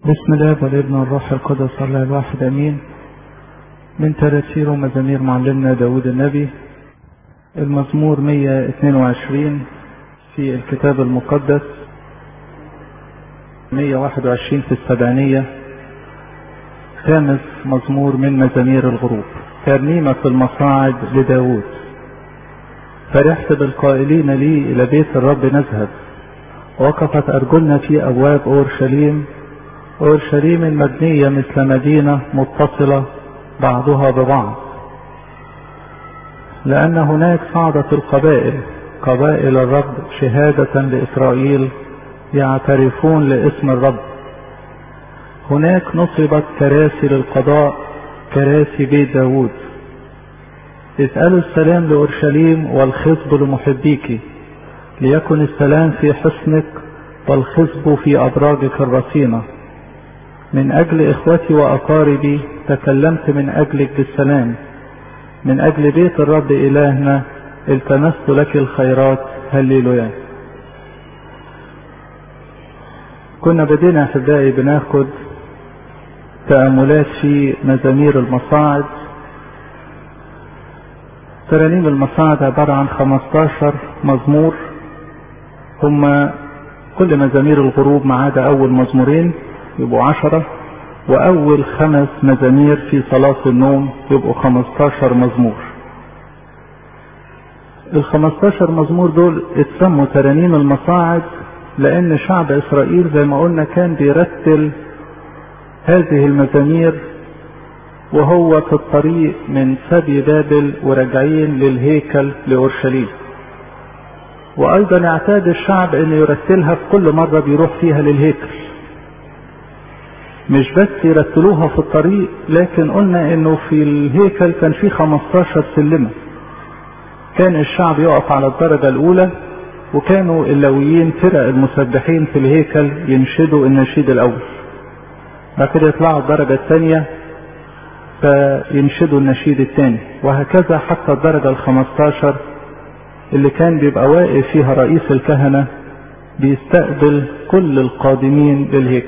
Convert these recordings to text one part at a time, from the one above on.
بسم الله والابن والروح القدس الله الواحد امين من تراتير ومزامير معلمنا داود النبي المزمور 122 في الكتاب المقدس 121 في السبعينية خامس مزمور من مزامير الغروب ترنيمة المصاعد لداود فرحت بالقائلين لي إلى بيت الرب نذهب وقفت أرجلنا في أبواب أورشليم أورشليم المبنية مثل مدينة متصلة بعضها ببعض لأن هناك صعدت القبائل قبائل الرب شهادة لإسرائيل يعترفون لاسم الرب هناك نصبت كراسي للقضاء كراسي بيت داود اسألوا السلام لأورشليم والخصب لمحبيك ليكن السلام في حصنك والخصب في أبراجك الرصينة من أجل إخوتي وأقاربي تكلمت من أجلك بالسلام من أجل بيت الرب إلهنا التمست لك الخيرات هللويا كنا بدينا أحبائي بناخد تأملات في مزامير المصاعد ترانيم المصاعد عبارة عن 15 مزمور هما كل مزامير الغروب ما عدا أول مزمورين يبقوا عشرة وأول خمس مزامير في صلاة النوم يبقوا خمستاشر مزمور الخمستاشر مزمور دول اتسموا ترانيم المصاعد لأن شعب إسرائيل زي ما قلنا كان بيرتل هذه المزامير وهو في الطريق من سبي بابل وراجعين للهيكل لأورشليم وأيضا اعتاد الشعب أن يرتلها في كل مرة بيروح فيها للهيكل مش بس يرتلوها في الطريق لكن قلنا انه في الهيكل كان في 15 سلمة كان الشعب يقف على الدرجة الاولى وكانوا اللويين فرق المسبحين في الهيكل ينشدوا النشيد الاول بعد كده يطلعوا الدرجة الثانية فينشدوا النشيد الثاني وهكذا حتى الدرجة الخمستاشر اللي كان بيبقى واقف فيها رئيس الكهنة بيستقبل كل القادمين للهيكل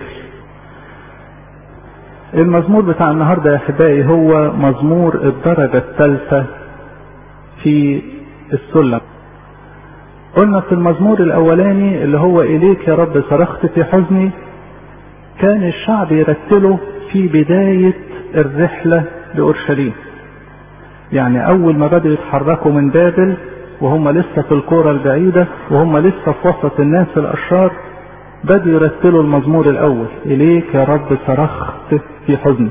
المزمور بتاع النهاردة يا أحبائي هو مزمور الدرجة الثالثة في السلم قلنا في المزمور الأولاني اللي هو إليك يا رب صرخت في حزني كان الشعب يرتله في بداية الرحلة لأورشليم يعني أول ما بدأوا يتحركوا من بابل وهم لسه في القرى البعيدة وهم لسه في وسط الناس الأشرار بدوا يرتلوا المزمور الأول إليك يا رب صرخت في حزني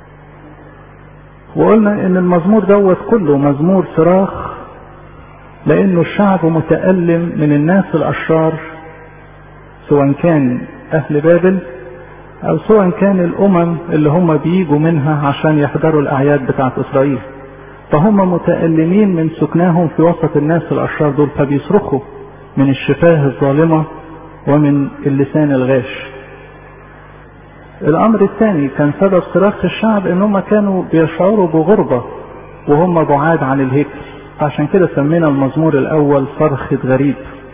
وقلنا إن المزمور دوت كله مزمور صراخ لأنه الشعب متألم من الناس الأشرار سواء كان أهل بابل أو سواء كان الأمم اللي هم بيجوا منها عشان يحضروا الأعياد بتاعت إسرائيل فهم متألمين من سكناهم في وسط الناس الأشرار دول فبيصرخوا من الشفاه الظالمة ومن اللسان الغاش الامر الثاني كان سبب صراخ الشعب ان هم كانوا بيشعروا بغربة وهم بعاد عن الهيكل عشان كده سمينا المزمور الاول صرخة غريب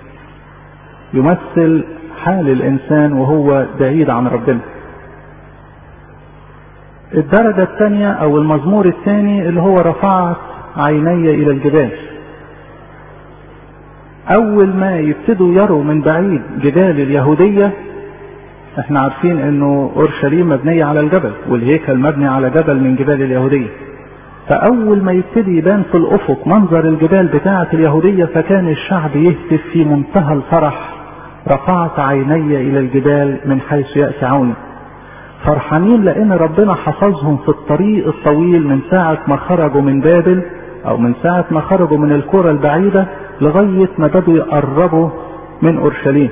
يمثل حال الانسان وهو بعيد عن ربنا الدرجة الثانية او المزمور الثاني اللي هو رفعت عيني الى الجبال اول ما يبتدوا يروا من بعيد جبال اليهودية احنا عارفين انه اورشليم مبنية على الجبل والهيكل مبني على جبل من جبال اليهودية فاول ما يبتدي يبان في الافق منظر الجبال بتاعة اليهودية فكان الشعب يهتف في منتهى الفرح رفعت عيني الى الجبال من حيث يأتي عوني فرحانين لان ربنا حفظهم في الطريق الطويل من ساعة ما خرجوا من بابل او من ساعة ما خرجوا من القرى البعيدة لغاية ما بدوا يقربوا من اورشليم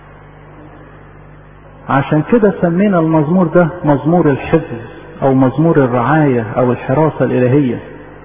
عشان كده سمينا المزمور ده مزمور الحفظ او مزمور الرعاية او الحراسة الالهية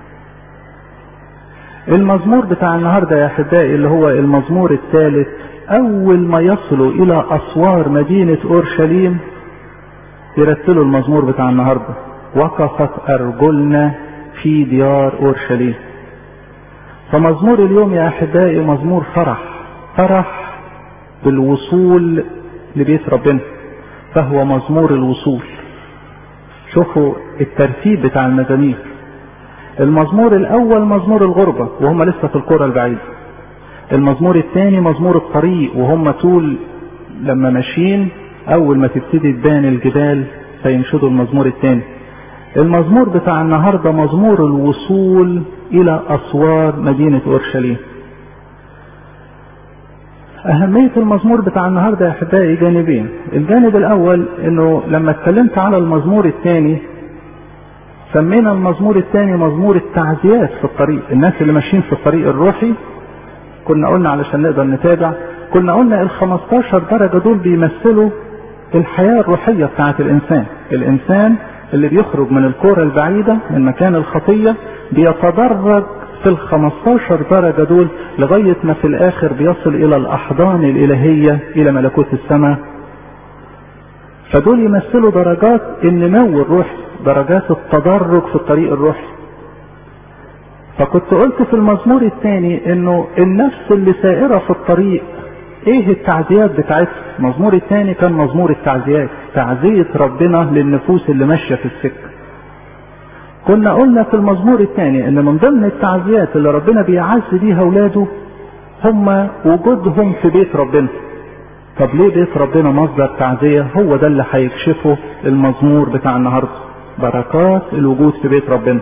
المزمور بتاع النهاردة يا احبائي اللي هو المزمور الثالث اول ما يصلوا الى اسوار مدينة اورشليم يرتلوا المزمور بتاع النهاردة وقفت ارجلنا في ديار اورشليم فمزمور اليوم يا احبائي مزمور فرح فرح بالوصول لبيت ربنا فهو مزمور الوصول شوفوا الترتيب بتاع المزامير المزمور الاول مزمور الغربة وهم لسه في القرى البعيدة المزمور الثاني مزمور الطريق وهم طول لما ماشيين اول ما تبتدي تبان الجبال فينشدوا المزمور الثاني المزمور بتاع النهاردة مزمور الوصول الى اسوار مدينة اورشليم أهمية المزمور بتاع النهاردة يا أحبائي جانبين، الجانب الأول إنه لما اتكلمت على المزمور الثاني سمينا المزمور الثاني مزمور التعزيات في الطريق، الناس اللي ماشيين في الطريق الروحي كنا قلنا علشان نقدر نتابع، كنا قلنا ال 15 درجة دول بيمثلوا الحياة الروحية بتاعت الإنسان، الإنسان اللي بيخرج من الكورة البعيدة من مكان الخطية بيتدرج في ال 15 درجة دول لغاية ما في الآخر بيصل إلى الأحضان الإلهية إلى ملكوت السماء. فدول يمثلوا درجات النمو الروحي، درجات التدرج في الطريق الروحي. فكنت قلت في المزمور الثاني إنه النفس اللي سائرة في الطريق إيه التعزيات بتاعتها؟ المزمور الثاني كان مزمور التعزيات، تعزية ربنا للنفوس اللي ماشية في السكة. كنا قلنا في المزمور الثاني ان من ضمن التعزيات اللي ربنا بيعز بيها اولاده هم وجودهم في بيت ربنا طب ليه بيت ربنا مصدر تعزية هو ده اللي هيكشفه المزمور بتاع النهاردة بركات الوجود في بيت ربنا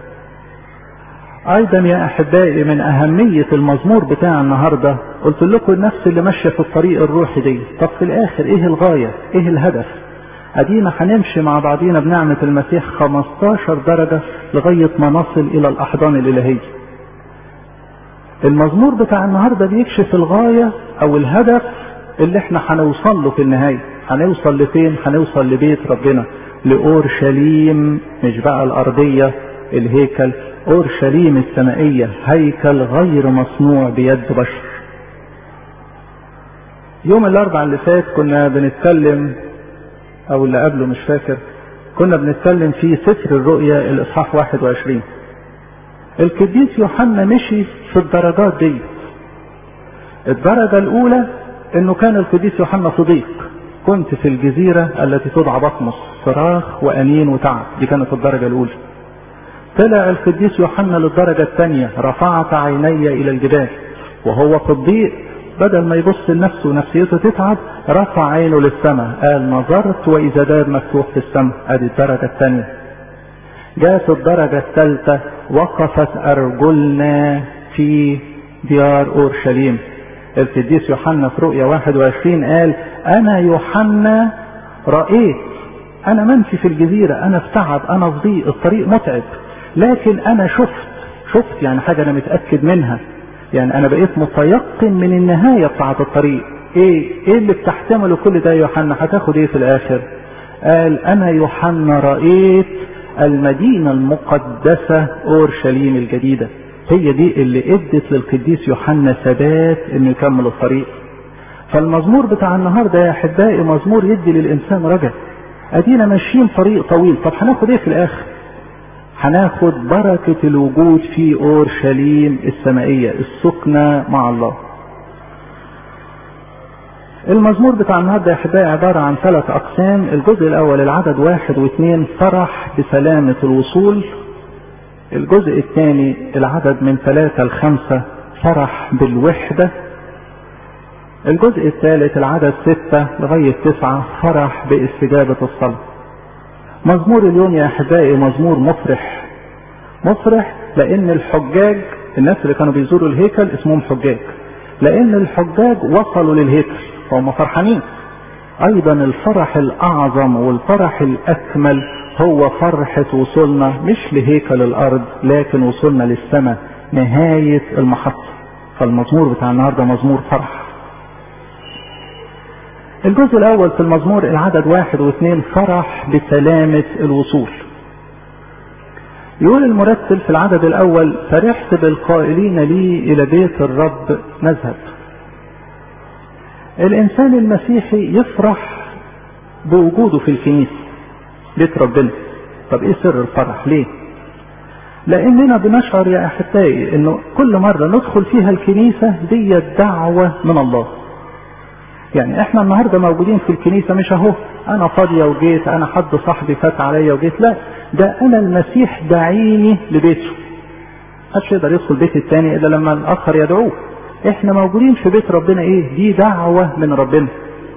ايضا يا احبائي من اهمية المزمور بتاع النهاردة قلت لكم النفس اللي ماشية في الطريق الروحي دي طب في الاخر ايه الغاية ايه الهدف ادينا هنمشي مع بعضينا بنعمة المسيح 15 درجة لغاية ما نصل الى الاحضان الالهية المزمور بتاع النهاردة بيكشف الغاية او الهدف اللي احنا هنوصل له في النهاية هنوصل لفين هنوصل لبيت ربنا لأورشليم مش بقى الأرضية الهيكل أورشليم السمائية هيكل غير مصنوع بيد بشر يوم الأربع اللي فات كنا بنتكلم او اللي قبله مش فاكر كنا بنتكلم في سفر الرؤيا الاصحاح 21 القديس يوحنا مشي في الدرجات دي الدرجة الاولى انه كان القديس يوحنا صديق كنت في الجزيرة التي تدعى بطمس صراخ وانين وتعب دي كانت الدرجة الاولى طلع القديس يوحنا للدرجة الثانية رفعت عيني الى الجبال وهو في الضيق بدل ما يبص لنفسه ونفسيته تتعب رفع عينه للسماء قال نظرت واذا باب مفتوح في السماء ادي الدرجة الثانية جاءت الدرجة الثالثة وقفت ارجلنا في ديار اورشليم القديس يوحنا في رؤيا 21 قال انا يوحنا رأيت انا منفي في الجزيرة انا في تعب انا في ضيق الطريق متعب لكن انا شفت شفت يعني حاجة انا متأكد منها يعني انا بقيت متيقن من النهاية بتاعة الطريق ايه ايه اللي بتحتمله كل ده يا يوحنا هتاخد ايه في الاخر قال انا يوحنا رأيت المدينة المقدسة اورشليم الجديدة هي دي اللي ادت للقديس يوحنا ثبات انه يكمل الطريق فالمزمور بتاع النهارده يا احبائي مزمور يدي للانسان رجع ادينا ماشيين طريق طويل طب هناخد ايه في الاخر هناخد بركة الوجود في اورشليم السمائية السكنة مع الله المزمور بتاع النهارده يا احبائي عبارة عن ثلاث اقسام الجزء الاول العدد واحد واثنين فرح بسلامة الوصول الجزء الثاني العدد من ثلاثة لخمسة فرح بالوحدة الجزء الثالث العدد ستة لغاية تسعة فرح باستجابة الصلاة مزمور اليوم يا احبائي مزمور مفرح مفرح لان الحجاج الناس اللي كانوا بيزوروا الهيكل اسمهم حجاج لان الحجاج وصلوا للهيكل فهم فرحانين ايضا الفرح الاعظم والفرح الاكمل هو فرحة وصولنا مش لهيكل الارض لكن وصولنا للسماء نهاية المحطة فالمزمور بتاع النهاردة مزمور فرح الجزء الاول في المزمور العدد واحد واثنين فرح بسلامة الوصول يقول المرتل في العدد الاول فرحت بالقائلين لي الى بيت الرب نذهب الانسان المسيحي يفرح بوجوده في الكنيسة بيت ربنا طب ايه سر الفرح ليه لاننا بنشعر يا احبائي انه كل مرة ندخل فيها الكنيسة دي دعوة من الله يعني احنا النهاردة موجودين في الكنيسة مش اهو انا فاضية وجيت انا حد صاحبي فات عليا وجيت لا ده انا المسيح دعيني لبيته محدش يقدر يدخل بيت التاني الا لما الاخر يدعوه احنا موجودين في بيت ربنا ايه دي دعوة من ربنا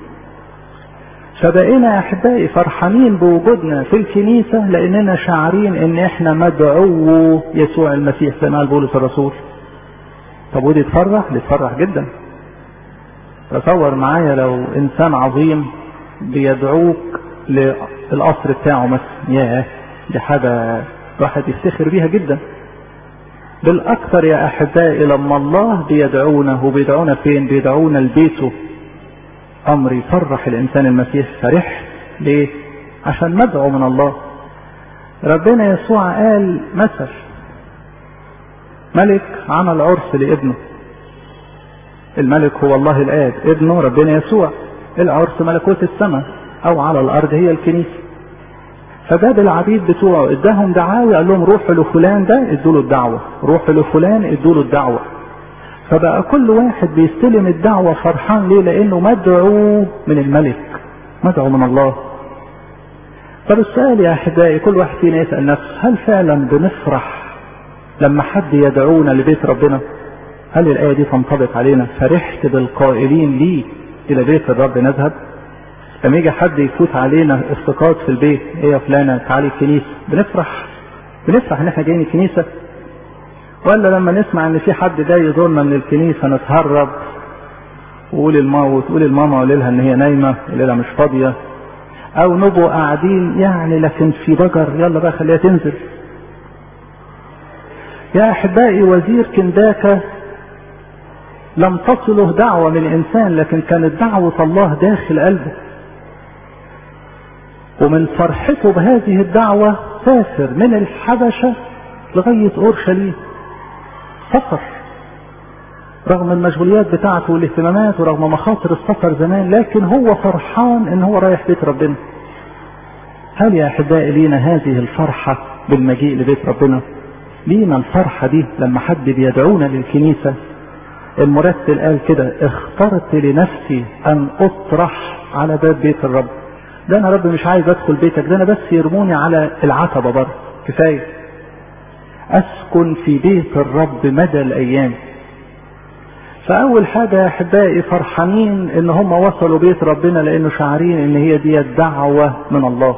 فبقينا يا احبائي فرحانين بوجودنا في الكنيسة لاننا شاعرين ان احنا مدعو يسوع المسيح زي ما قال بولس الرسول طب ودي تفرح دي تفرح جدا تصور معايا لو انسان عظيم بيدعوك للقصر بتاعه مثلا ياه دي حاجة واحد يفتخر بيها جدا بالاكثر يا احبائي لما الله بيدعونا وبيدعونا فين بيدعونا لبيته امر يفرح الانسان المسيح فرح ليه عشان مدعو من الله ربنا يسوع قال مثل ملك عمل عرس لابنه الملك هو الله الاب ابنه ربنا يسوع العرس ملكوت السماء او على الارض هي الكنيسه فجاب العبيد بتوعه اداهم دعاوي قال لهم روحوا لفلان ده ادوا له الدعوه روحوا لفلان ادوا له الدعوه فبقى كل واحد بيستلم الدعوة فرحان ليه لانه مدعو من الملك مدعو من الله طب السؤال يا احبائي كل واحد فينا يسأل نفسه هل فعلا بنفرح لما حد يدعونا لبيت ربنا هل الآية دي تنطبق علينا فرحت بالقائلين لي إلى بيت الرب نذهب لما يجي حد يفوت علينا افتقاد في البيت ايه يا فلانة تعالي الكنيسة بنفرح بنفرح ان احنا جايين الكنيسة ولا لما نسمع ان في حد جاي يزورنا من الكنيسه نتهرب وقول الماما وتقول الماما وقول لها ان هي نايمه وقول لها مش فاضيه او نبقوا قاعدين يعني لكن في ضجر يلا بقى خليها تنزل يا احبائي وزير كنداكا لم تصله دعوه من انسان لكن كانت دعوه الله داخل قلبه ومن فرحته بهذه الدعوه سافر من الحبشه لغايه اورشليم سفر رغم المشغوليات بتاعته والاهتمامات ورغم مخاطر السفر زمان لكن هو فرحان ان هو رايح بيت ربنا هل يا احبائي لينا هذه الفرحة بالمجيء لبيت ربنا لينا الفرحة دي لما حد بيدعونا للكنيسة المرتل قال كده اخترت لنفسي ان اطرح على باب بيت الرب ده انا رب مش عايز ادخل بيتك ده انا بس يرموني على العتبة بره كفايه اسكن في بيت الرب مدى الايام فاول حاجة يا احبائي فرحانين ان هم وصلوا بيت ربنا لانه شعارين ان هي دي الدعوة من الله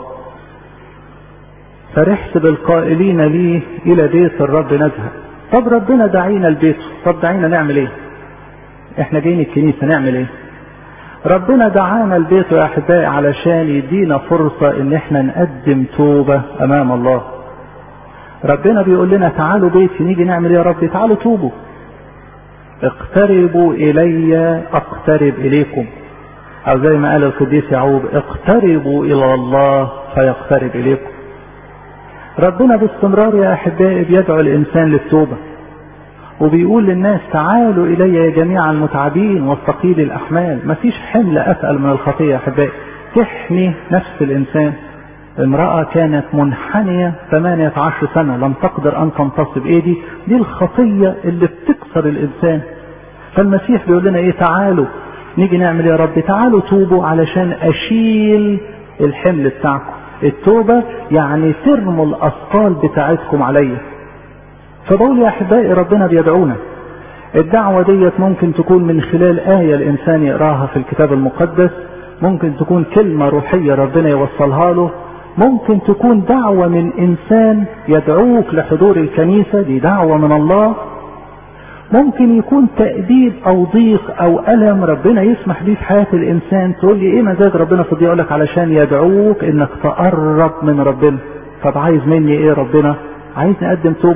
فرحت بالقائلين لي الى بيت الرب نذهب طب ربنا دعينا لبيته طب دعينا نعمل ايه احنا جايين الكنيسة نعمل ايه ربنا دعانا لبيته يا احبائي علشان يدينا فرصة ان احنا نقدم توبة امام الله ربنا بيقول لنا تعالوا بيتي نيجي نعمل ايه يا رب تعالوا توبوا اقتربوا الي اقترب اليكم او زي ما قال القديس يعقوب اقتربوا الى الله فيقترب اليكم ربنا باستمرار يا احبائي بيدعو الانسان للتوبه وبيقول للناس تعالوا الي يا جميع المتعبين والثقيل الاحمال مفيش حمل اثقل من الخطيه يا احبائي تحمي نفس الانسان امرأة كانت منحنية 18 سنة لم تقدر أن تنتصب إيه دي؟ دي الخطية اللي بتكسر الإنسان. فالمسيح بيقول لنا إيه تعالوا نيجي نعمل يا رب تعالوا توبوا علشان أشيل الحمل بتاعكم. التوبة يعني ترموا الأثقال بتاعتكم عليا. فبقول يا أحبائي ربنا بيدعونا. الدعوة ديت ممكن تكون من خلال آية الإنسان يقراها في الكتاب المقدس ممكن تكون كلمة روحية ربنا يوصلها له ممكن تكون دعوة من إنسان يدعوك لحضور الكنيسة دي دعوة من الله ممكن يكون تأديب أو ضيق أو ألم ربنا يسمح بيه في حياة الإنسان تقول لي إيه مزاج ربنا في يقول لك علشان يدعوك إنك تقرب من ربنا طب عايز مني إيه ربنا عايز نقدم توب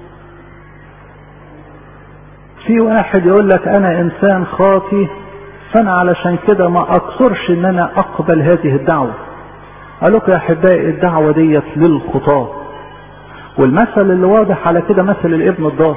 في واحد يقول لك أنا إنسان خاطي فأنا علشان كده ما أقصرش إن أنا أقبل هذه الدعوة قال لكم يا احبائي الدعوه ديت للخطاه والمثل اللي واضح على كده مثل الابن الضال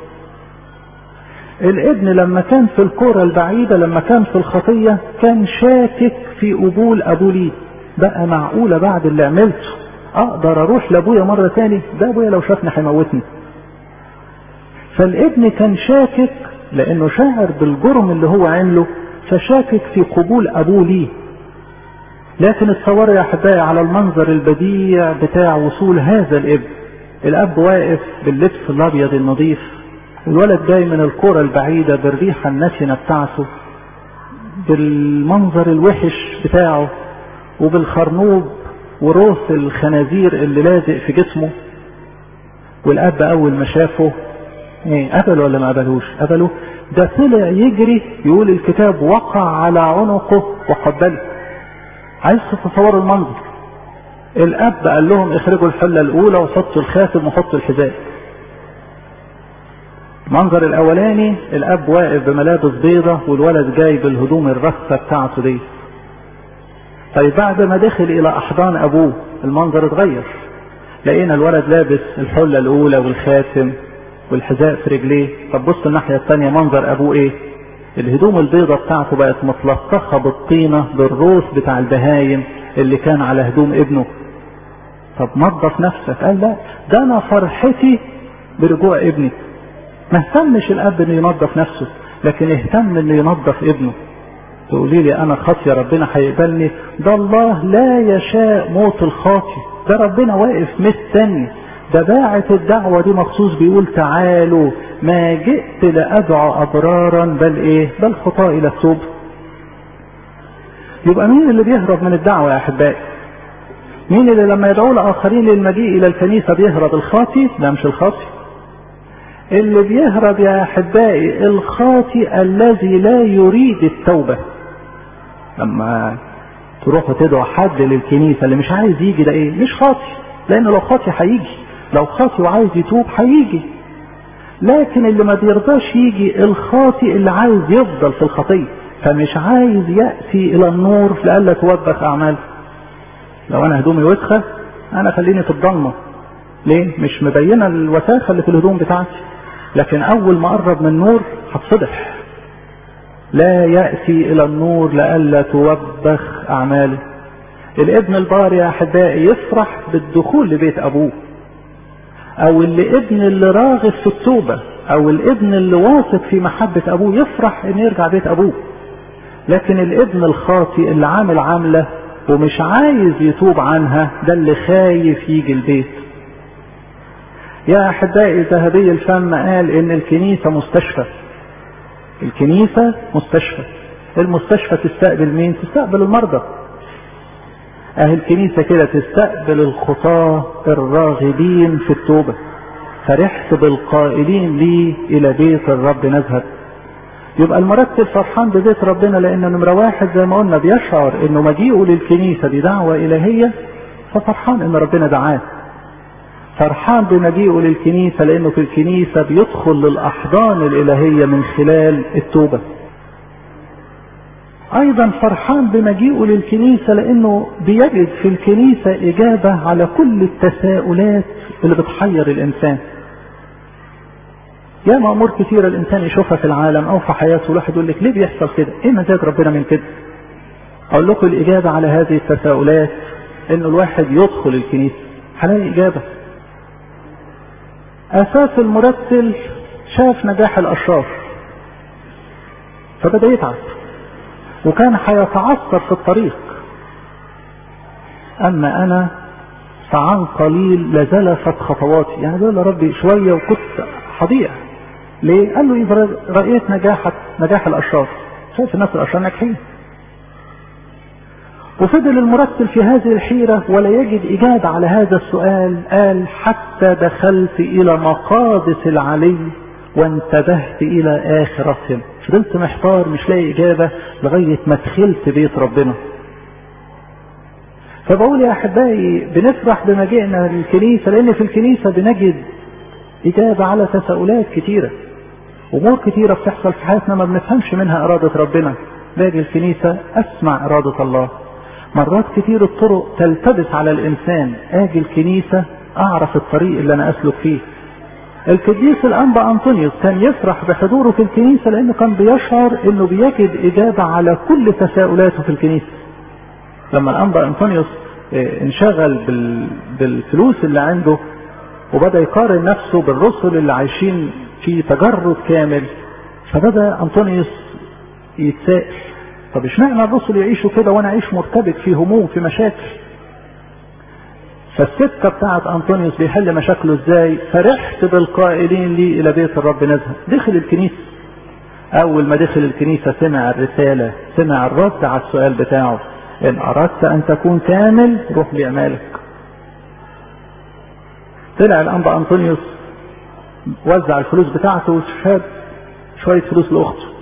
الابن لما كان في الكرة البعيدة لما كان في الخطية كان شاكك في قبول ابوه ليه بقى معقولة بعد اللي عملته اقدر اروح لابويا مرة تاني ده ابويا لو شافني هيموتني فالابن كان شاكك لانه شاعر بالجرم اللي هو عمله فشاكك في قبول ابوه ليه لكن اتصوروا يا احبائي على المنظر البديع بتاع وصول هذا الابن الاب واقف باللبس الابيض النظيف الولد جاي من القرى البعيدة بالريحة النتنة بتاعته بالمنظر الوحش بتاعه وبالخرنوب وروس الخنازير اللي لازق في جسمه والاب اول ما شافه ايه قبله ولا ما قبلوش قبله ده طلع يجري يقول الكتاب وقع على عنقه وقبله عايز تتصوروا المنظر الاب قال لهم اخرجوا الحله الاولى وحطوا الخاتم وحطوا الحذاء المنظر الاولاني الاب واقف بملابس بيضة والولد جاي بالهدوم الرثة بتاعته دي طيب بعد ما دخل الى احضان ابوه المنظر اتغير لقينا الولد لابس الحلة الاولى والخاتم والحذاء في رجليه طب بص الناحية الثانية منظر ابوه ايه الهدوم البيضة بتاعته بقت متلطخة بالطينة بالروس بتاع البهايم اللي كان على هدوم ابنه طب نظف نفسك قال لا ده انا فرحتي برجوع ابني ما اهتمش الاب انه ينظف نفسه لكن اهتم انه ينظف ابنه تقولي لي انا خاطيه ربنا هيقبلني ده الله لا يشاء موت الخاطي ده ربنا واقف مستني ده باعت الدعوه دي مخصوص بيقول تعالوا ما جئت لادعو ابرارا بل ايه بل خطاة الى التوب يبقى مين اللي بيهرب من الدعوه يا احبائي مين اللي لما يدعو لاخرين للمجيء الى الكنيسه بيهرب الخاطي لا مش الخاطي اللي بيهرب يا احبائي الخاطئ الذي لا يريد التوبة لما تروحوا تدعوا حد للكنيسة اللي مش عايز يجي ده ايه مش خاطئ لان لو خاطئ هيجي لو خاطئ وعايز يتوب هيجي لكن اللي ما بيرضاش يجي الخاطئ اللي عايز يفضل في الخطية فمش عايز يأتي الى النور لألا توبخ اعماله لو انا هدومي وسخة انا خليني في الضلمة ليه مش مبينة الوساخة اللي في الهدوم بتاعتي لكن اول ما قرب من النور هتصبح لا يأتي الى النور لألا توبخ اعماله الابن البار يا احبائي يفرح بالدخول لبيت ابوه او الابن اللي راغب في التوبة او الابن اللي واثق في محبة ابوه يفرح ان يرجع بيت ابوه لكن الابن الخاطئ اللي عامل عاملة ومش عايز يتوب عنها ده اللي خايف يجي البيت يا احبائي ذهبي الفم قال ان الكنيسه مستشفى الكنيسه مستشفى المستشفى تستقبل مين تستقبل المرضى اهي الكنيسه كده تستقبل الخطاه الراغبين في التوبه فرحت بالقائلين لي الى بيت الرب نذهب يبقى المرتب فرحان ببيت ربنا لان نمره واحد زي ما قلنا بيشعر انه مجيئه للكنيسه دي دعوه الهيه ففرحان ان ربنا دعاه فرحان بمجيئه للكنيسة لأنه في الكنيسة بيدخل للأحضان الإلهية من خلال التوبة أيضا فرحان بمجيئه للكنيسة لأنه بيجد في الكنيسة إجابة على كل التساؤلات اللي بتحير الإنسان ياما أمور كثيرة الإنسان يشوفها في العالم أو في حياته الواحد يقول لك ليه بيحصل كده؟ إيه مزاج ربنا من كده؟ أقول لكم الإجابة على هذه التساؤلات إنه الواحد يدخل الكنيسة هلاقي إجابة اساس المرتل شاف نجاح الاشرار فبدا يتعب وكان هيتعثر في الطريق اما انا فعن قليل لزلفت خطواتي يعني بيقول يا ربي شويه وكنت هضيع ليه؟ قال له إذا رأيت نجاح نجاح الأشرار شايف الناس الأشرار ناجحين وفضل المرتل في هذه الحيرة ولا يجد إجابة على هذا السؤال قال حتى دخلت إلى مقادس العلي وانتبهت إلى آخرتهم فضلت محتار مش لاقي إجابة لغاية ما دخلت بيت ربنا فبقول يا أحبائي بنفرح بمجيئنا للكنيسة لأن في الكنيسة بنجد إجابة على تساؤلات كتيرة أمور كتيرة بتحصل في حياتنا ما بنفهمش منها إرادة ربنا باجي الكنيسة أسمع إرادة الله مرات كتير الطرق تلتبس على الإنسان آجي الكنيسة أعرف الطريق اللي أنا أسلك فيه القديس الأنبا أنطونيوس كان يفرح بحضوره في الكنيسة لأنه كان بيشعر أنه بيجد إجابة على كل تساؤلاته في الكنيسة لما الأنبا أنطونيوس انشغل بالفلوس اللي عنده وبدأ يقارن نفسه بالرسل اللي عايشين في تجرد كامل فبدأ أنطونيوس يتسائل طب اشمعنى الرسل يعيشوا كده وانا اعيش مرتبك في هموم في مشاكل فالسكه بتاعت انطونيوس بيحل مشاكله ازاي فرحت بالقائلين لي الى بيت الرب نذهب دخل الكنيسه اول ما دخل الكنيسه سمع الرساله سمع الرد على السؤال بتاعه ان اردت ان تكون كامل روح لاعمالك طلع الانبا انطونيوس وزع الفلوس بتاعته وشاب شويه فلوس لاخته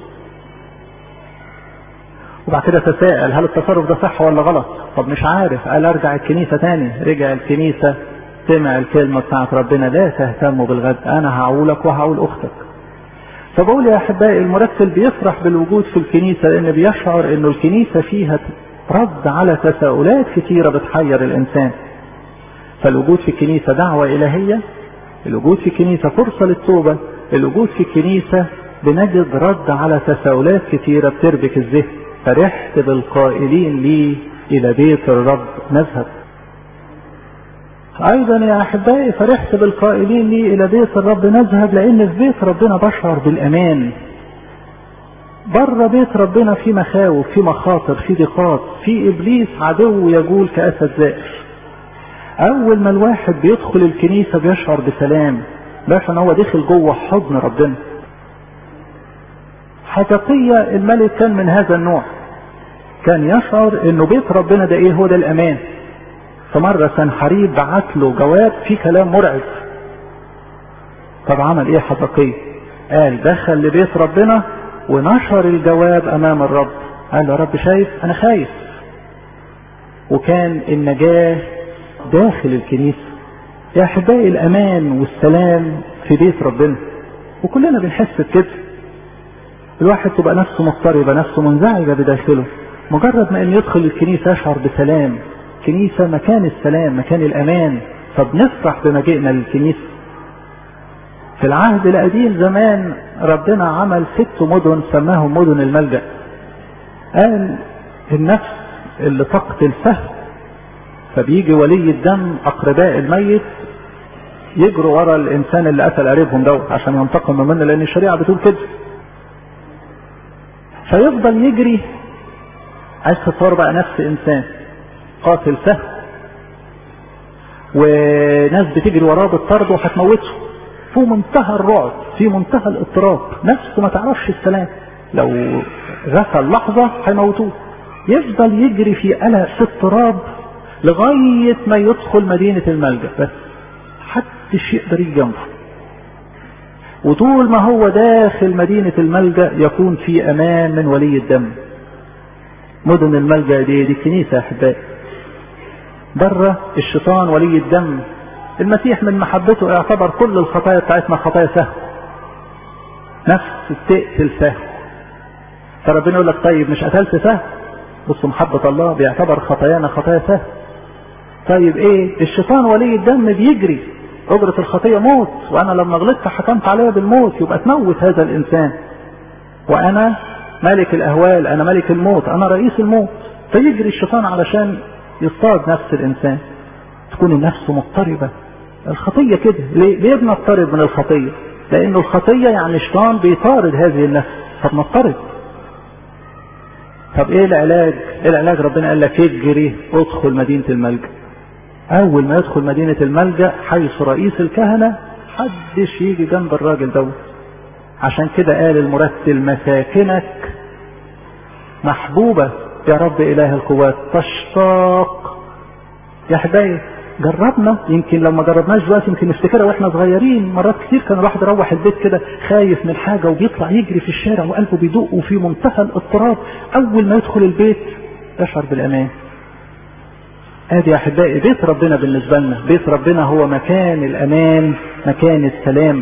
وبعد كده تساءل هل التصرف ده صح ولا غلط طب مش عارف قال ارجع الكنيسه تاني رجع الكنيسه سمع الكلمه بتاعت ربنا لا تهتموا بالغد انا هعولك وهعول اختك فبقول يا احبائي المرتل بيفرح بالوجود في الكنيسه لان بيشعر انه الكنيسه فيها رد على تساؤلات كثيره بتحير الانسان فالوجود في الكنيسه دعوه الهيه الوجود في الكنيسه فرصه للتوبه الوجود في الكنيسه بنجد رد على تساؤلات كثيره بتربك الذهن فرحت بالقائلين لي الى بيت الرب نذهب ايضا يا احبائي فرحت بالقائلين لي الى بيت الرب نذهب لان في بيت ربنا بشعر بالامان بره بيت ربنا في مخاوف في مخاطر في ضيقات في ابليس عدو يجول كاسد زائر اول ما الواحد بيدخل الكنيسه بيشعر بسلام بيشعر ان هو دخل جوه حضن ربنا حقيقية الملك كان من هذا النوع كان يشعر انه بيت ربنا ده ايه هو ده الامان فمرة سنحريب بعت له جواب فيه كلام مرعب طب عمل ايه حقيقية قال دخل لبيت ربنا ونشر الجواب امام الرب قال له رب شايف انا خايف وكان النجاة داخل الكنيسة يا احبائي الامان والسلام في بيت ربنا وكلنا بنحس بكده الواحد تبقى نفسه مضطربة نفسه منزعجة بداخله مجرد ما ان يدخل الكنيسة يشعر بسلام كنيسة مكان السلام مكان الامان فبنفرح بمجيئنا للكنيسة في العهد القديم زمان ربنا عمل ست مدن سماهم مدن الملجأ قال النفس اللي تقتل سهم فبيجي ولي الدم اقرباء الميت يجروا ورا الانسان اللي قتل قريبهم دوت عشان ينتقم منه لان الشريعه بتقول كده فيفضل يجري عايز تتصور بقى نفس انسان قاتل سهم وناس بتجري وراه بالطرد وهتموته في منتهى الرعب في منتهى الاضطراب نفسه ما تعرفش السلام لو غفل لحظة هيموتوه يفضل يجري في قلق في اضطراب لغاية ما يدخل مدينة الملجأ بس محدش يقدر يجي جنبه وطول ما هو داخل مدينة الملجأ يكون في أمان من ولي الدم مدن الملجأ دي دي كنيسة يا أحبائي بره الشيطان ولي الدم المسيح من محبته اعتبر كل الخطايا بتاعتنا خطايا سهو نفس تقتل سهو فربنا يقول لك طيب مش قتلت سهو بصوا محبة الله بيعتبر خطايانا خطايا سهو طيب ايه الشيطان ولي الدم بيجري أجرة الخطية موت وأنا لما غلطت حكمت عليها بالموت يبقى تموت هذا الإنسان وأنا ملك الأهوال أنا ملك الموت أنا رئيس الموت فيجري الشيطان علشان يصطاد نفس الإنسان تكون النفس مضطربة الخطية كده ليه, ليه بنضطرب من الخطية لأنه الخطية يعني الشيطان بيطارد هذه النفس فبنضطرب طب ايه العلاج ايه العلاج ربنا قال لك اجري ادخل مدينة الملجأ اول ما يدخل مدينة الملجأ حيث رئيس الكهنة حدش يجي جنب الراجل دوت عشان كده قال المرتل مساكنك محبوبة يا رب اله القوات تشتاق يا حبايب جربنا يمكن لو ما جربناش دلوقتي يمكن نفتكرها واحنا صغيرين مرات كتير كان الواحد يروح البيت كده خايف من حاجه وبيطلع يجري في الشارع وقلبه بيدق وفي منتهى الاضطراب اول ما يدخل البيت يشعر بالامان ادي يا احبائي بيت ربنا بالنسبه لنا بيت ربنا هو مكان الامان مكان السلام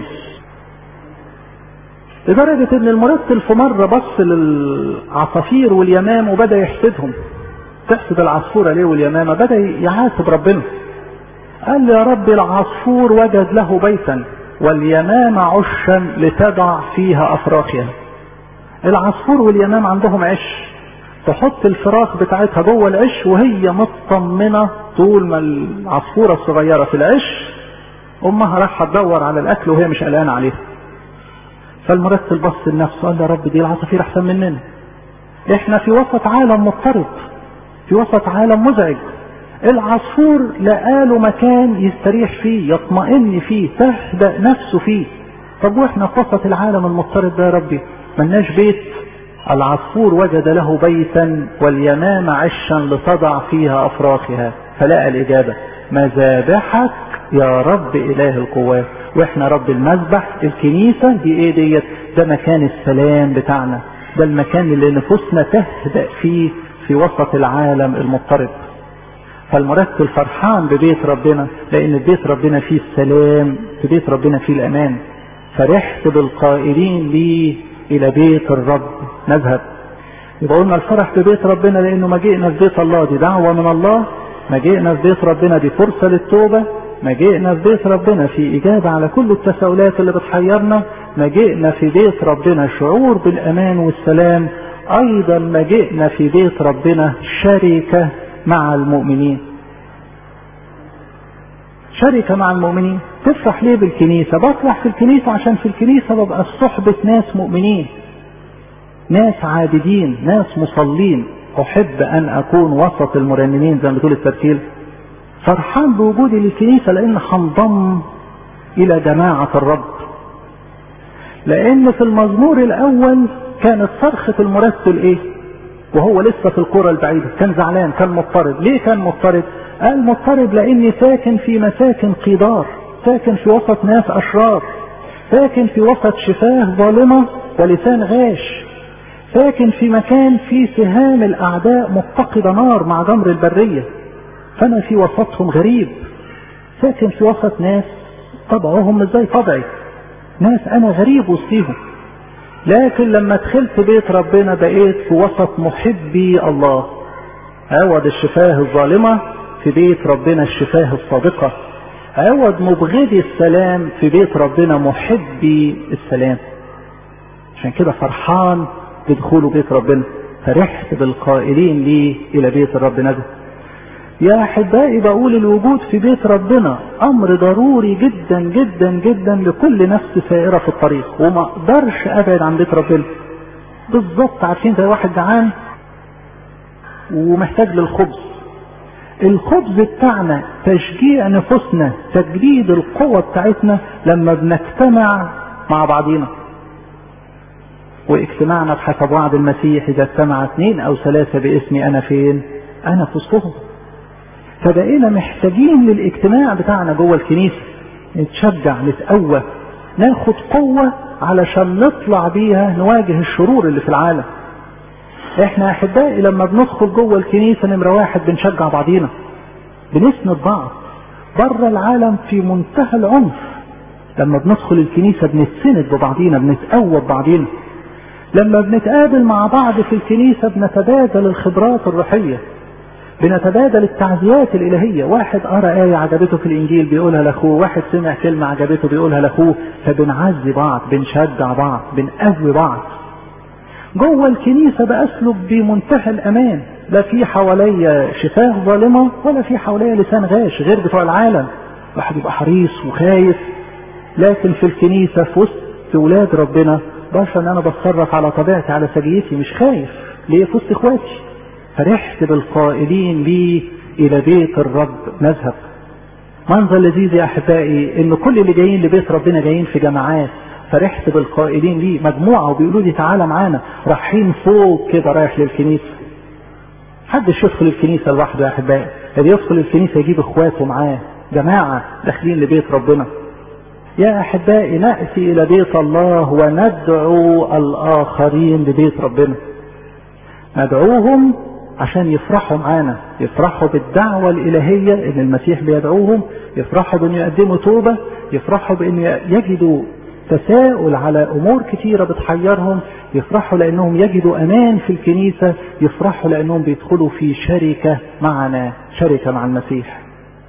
لدرجة ان المرتل في مرة بص للعصافير واليمام وبدأ يحسدهم تحسد العصفورة ليه واليمامة بدأ يعاتب ربنا قال لي يا رب العصفور وجد له بيتا واليمامة عشا لتضع فيها أفراخها العصفور واليمام عندهم عش تحط الفراخ بتاعتها جوه العش وهي مطمنة طول ما العصفورة الصغيرة في العش أمها راح تدور على الأكل وهي مش قلقانة عليها فالمرتل بص لنفسه قال يا رب دي العصافير أحسن مننا احنا في وسط عالم مضطرب في وسط عالم مزعج العصفور لقاله مكان يستريح فيه يطمئن فيه تهدأ نفسه فيه طب واحنا في وسط العالم المضطرب ده يا ربي ملناش بيت العصفور وجد له بيتا واليمامة عشا لتضع فيها أفراخها فلقى الإجابة مذابحك يا رب إله القوات واحنا رب المذبح الكنيسة دي ايه ديت ده مكان السلام بتاعنا ده المكان اللي نفوسنا تهدأ فيه في وسط العالم المضطرب فالمرتل فرحان ببيت ربنا لان بيت ربنا فيه السلام في بيت ربنا فيه الامان فرحت بالقائلين لي الى بيت الرب نذهب يبقى قلنا الفرح ببيت ربنا لانه مجيئنا في بيت الله دي دعوة من الله مجيئنا في بيت ربنا دي فرصة للتوبة مجيئنا في بيت ربنا في إجابة على كل التساؤلات اللي بتحيرنا مجيئنا في بيت ربنا شعور بالأمان والسلام أيضا مجيئنا في بيت ربنا شركة مع المؤمنين شركة مع المؤمنين تفرح ليه بالكنيسة بفرح في الكنيسة عشان في الكنيسة ببقى في صحبة ناس مؤمنين ناس عابدين ناس مصلين أحب أن أكون وسط المرنمين زي ما بتقول الترتيل فرحان بوجودي للكنيسة لأن هنضم إلى جماعة الرب لأن في المزمور الأول كانت صرخة المرتل إيه؟ وهو لسه في القرى البعيدة كان زعلان كان مضطرب ليه كان مضطرب؟ قال مضطرب لأني ساكن في مساكن قيدار ساكن في وسط ناس أشرار ساكن في وسط شفاه ظالمة ولسان غاش ساكن في مكان فيه سهام الأعداء مفتقدة نار مع جمر البرية فأنا في وسطهم غريب ساكن في وسط ناس طبعهم مش زي طبعي ناس أنا غريب وسطيهم لكن لما دخلت بيت ربنا بقيت في وسط محبي الله عوض الشفاه الظالمة في بيت ربنا الشفاه الصادقة عوض مبغضي السلام في بيت ربنا محبي السلام عشان كده فرحان بدخوله بيت ربنا فرحت بالقائلين لي الى بيت الرب نجم يا احبائي بقول الوجود في بيت ربنا امر ضروري جدا جدا جدا لكل نفس سائره في الطريق وما اقدرش ابعد عن بيت ربنا بالظبط عارفين زي واحد جعان ومحتاج للخبز الخبز بتاعنا تشجيع نفوسنا تجديد القوة بتاعتنا لما بنجتمع مع بعضينا واجتماعنا بحسب وعد المسيح اذا اجتمع اثنين او ثلاثة باسمي انا فين انا في وسطهم فبقينا محتاجين للاجتماع بتاعنا جوه الكنيسة نتشجع نتقوى ناخد قوة علشان نطلع بيها نواجه الشرور اللي في العالم احنا احبائي لما بندخل جوه الكنيسة نمرة واحد بنشجع بعضينا بنسند بعض بره العالم في منتهى العنف لما بندخل الكنيسة بنتسند ببعضينا بنتقوى ببعضينا لما بنتقابل مع بعض في الكنيسة بنتبادل الخبرات الروحية بنتبادل التعزيات الإلهية واحد قرأ آية عجبته في الإنجيل بيقولها لأخوه واحد سمع كلمة عجبته بيقولها لأخوه فبنعزي بعض بنشجع بعض بنقوي بعض جوه الكنيسة بأسلك بمنتهى الأمان لا في حواليا شفاه ظالمة ولا في حواليا لسان غاش غير بتوع العالم واحد يبقى حريص وخايف لكن في الكنيسة في وسط ولاد ربنا باشا ان انا بتصرف على طبيعتي على سجيتي مش خايف ليه في وسط اخواتي فرحت بالقائلين لي الى بيت الرب نذهب منظر لذيذ يا احبائي ان كل اللي جايين لبيت ربنا جايين في جماعات فرحت بالقائلين لي مجموعة وبيقولوا لي تعالى معانا رايحين فوق كده رايح للكنيسة محدش يدخل الكنيسة لوحده يا احبائي اللي يدخل الكنيسة يجيب اخواته معاه جماعة داخلين لبيت ربنا يا احبائي ناتي الى بيت الله وندعو الاخرين لبيت ربنا ندعوهم عشان يفرحوا معانا يفرحوا بالدعوة الإلهية إن المسيح بيدعوهم يفرحوا بأن يقدموا توبة يفرحوا بأن يجدوا تساؤل على أمور كثيرة بتحيرهم يفرحوا لأنهم يجدوا أمان في الكنيسة يفرحوا لأنهم بيدخلوا في شركة معنا شركة مع المسيح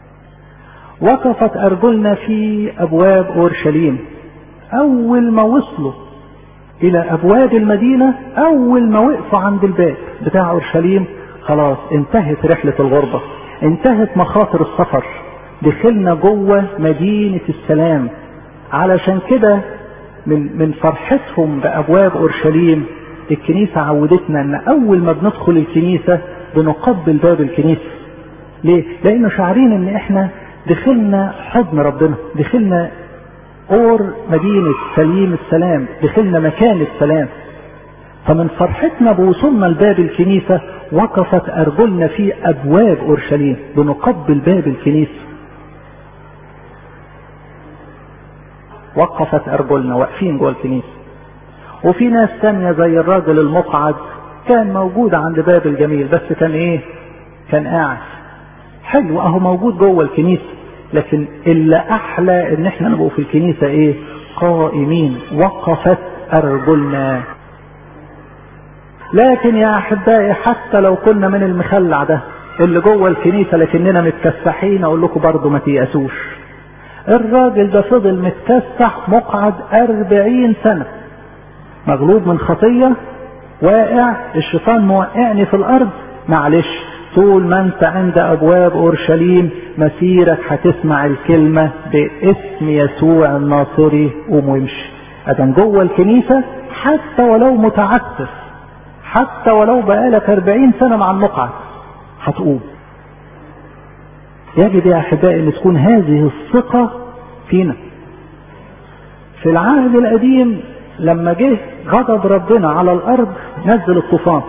وقفت أرجلنا في أبواب أورشليم أول ما وصلوا إلى أبواب المدينة أول ما وقفوا عند الباب بتاع أورشليم خلاص انتهت رحلة الغربة انتهت مخاطر السفر دخلنا جوه مدينة السلام علشان كده من من فرحتهم بأبواب أورشليم الكنيسة عودتنا ان اول ما بندخل الكنيسة بنقبل باب الكنيسة ليه؟ لانه شعرين ان احنا دخلنا حضن ربنا دخلنا اور مدينة سليم السلام دخلنا مكان السلام فمن فرحتنا بوصولنا لباب الكنيسة وقفت أرجلنا في أبواب أورشليم بنقبل باب الكنيسة وقفت أرجلنا واقفين جوه الكنيسة وفي ناس تانية زي الراجل المقعد كان موجود عند باب الجميل بس كان ايه كان قاعد حلو اهو موجود جوه الكنيسة لكن اللي احلى ان احنا نبقوا في الكنيسة ايه قائمين وقفت ارجلنا لكن يا احبائي حتى لو كنا من المخلع ده اللي جوه الكنيسة لكننا متكسحين اقول لكم برضه ما تيأسوش الراجل ده فضل متكسح مقعد أربعين سنة مغلوب من خطية واقع الشيطان موقعني في الأرض معلش طول ما انت عند أبواب أورشليم مسيرك هتسمع الكلمة باسم يسوع الناصري قوم وامشي أدم جوه الكنيسة حتى ولو متعسف حتى ولو بقالك أربعين سنة مع المقعد هتقوم يجب يا أحبائي أن تكون هذه الثقة فينا في العهد القديم لما جه غضب ربنا على الأرض نزل الطوفان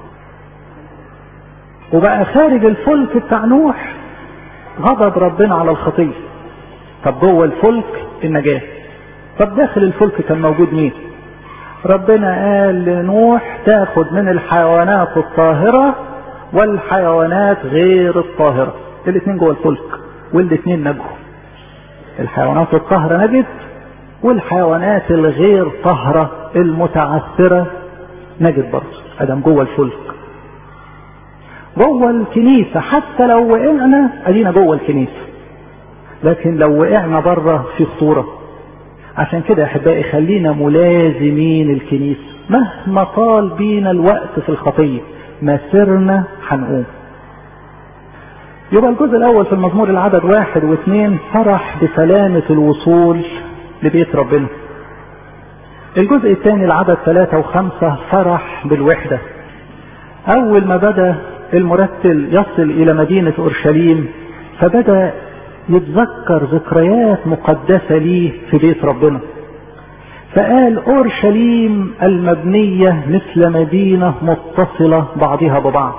وبقى خارج الفلك بتاع نوح غضب ربنا على الخطية طب جوه الفلك النجاة طب داخل الفلك كان موجود مين ربنا قال لنوح تاخد من الحيوانات الطاهرة والحيوانات غير الطاهرة الاثنين جوه الفلك والاثنين نجوا الحيوانات الطاهرة نجت والحيوانات الغير طاهرة المتعثرة نجت برضه ادم جوه الفلك جوه الكنيسة حتى لو وقعنا ادينا جوه الكنيسة لكن لو وقعنا بره في خطورة عشان كده يا احبائي خلينا ملازمين الكنيسة مهما طال بينا الوقت في الخطية مسيرنا هنقوم يبقى الجزء الاول في المزمور العدد واحد واثنين فرح بسلامة الوصول لبيت ربنا الجزء الثاني العدد ثلاثة وخمسة فرح بالوحدة اول ما بدأ المرتل يصل الى مدينة اورشليم فبدأ يتذكر ذكريات مقدسة ليه في بيت ربنا فقال اورشليم المبنية مثل مدينة متصلة بعضها ببعض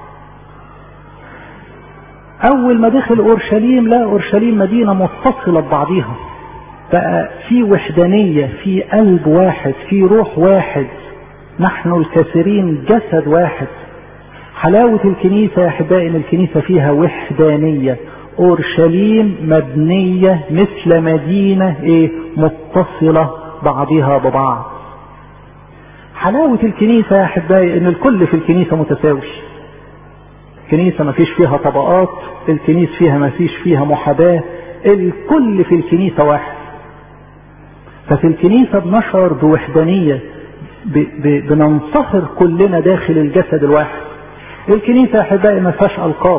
اول ما دخل اورشليم لا اورشليم مدينة متصلة ببعضها بقى في وحدانية في قلب واحد في روح واحد نحن الكثيرين جسد واحد حلاوة الكنيسة يا احبائي ان الكنيسة فيها وحدانية اورشليم مبنية مثل مدينة ايه متصلة بعضها ببعض حلاوة الكنيسة يا احبائي ان الكل في الكنيسة متساوي الكنيسة ما فيش فيها طبقات الكنيسة فيها ما فيش فيها محاباة الكل في الكنيسة واحد ففي الكنيسة بنشعر بوحدانية ب ب بننصهر كلنا داخل الجسد الواحد الكنيسة يا احبائي ما فيهاش القاب